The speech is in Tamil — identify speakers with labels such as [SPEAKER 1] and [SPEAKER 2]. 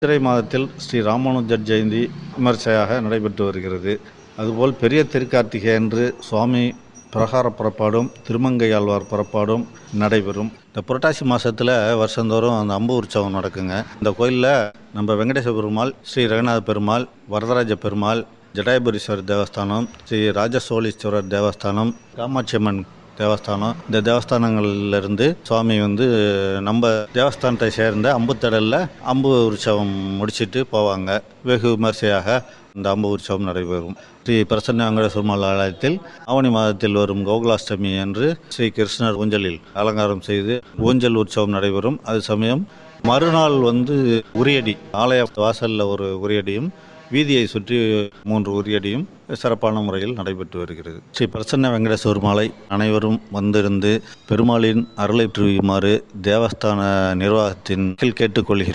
[SPEAKER 1] சித்திரை மாதத்தில் ஸ்ரீ ராமானுஜர் ஜெயந்தி விமர்சையாக நடைபெற்று வருகிறது அதுபோல் பெரிய திருக்கார்த்திகை அன்று சுவாமி பிரகார புறப்பாடும் திருமங்கையாழ்வார் புறப்பாடும் நடைபெறும் இந்த புரட்டாசி மாதத்தில் வருஷந்தோறும் அந்த அம்பு உற்சவம் நடக்குங்க இந்த கோயிலில் நம்ம வெங்கடேச பெருமாள் ஸ்ரீ ரங்கநாத பெருமாள் வரதராஜ பெருமாள் ஜடாயபுரீஸ்வரர் தேவஸ்தானம் ஸ்ரீ ராஜசோழீஸ்வரர் தேவஸ்தானம் காமாட்சி அம்மன் தேவஸ்தானம் இந்த தேவஸ்தானங்கள்லேருந்து சுவாமி வந்து நம்ம தேவஸ்தானத்தை சேர்ந்த அம்புத்தடலில் அம்பு உற்சவம் முடிச்சிட்டு போவாங்க வெகு விமர்சையாக இந்த அம்பு உற்சவம் நடைபெறும் ஸ்ரீ பிரசன்ன வெங்கடேஸ்வரமால் ஆலயத்தில் ஆவணி மாதத்தில் வரும் கோகுலாஷ்டமி அன்று ஸ்ரீ கிருஷ்ணர் ஊஞ்சலில் அலங்காரம் செய்து ஊஞ்சல் உற்சவம் நடைபெறும் அது சமயம் மறுநாள் வந்து உரியடி ஆலய வாசலில் ஒரு உரியடியும் வீதியை சுற்றி மூன்று உரியடியும் சிறப்பான முறையில் நடைபெற்று வருகிறது ஸ்ரீ பிரசன்ன வெங்கடேஸ்வர் மாலை அனைவரும் வந்திருந்து பெருமாளின் அருளை புரியுமாறு தேவஸ்தான நிர்வாகத்தின் கீழ் கேட்டுக்கொள்கிறேன்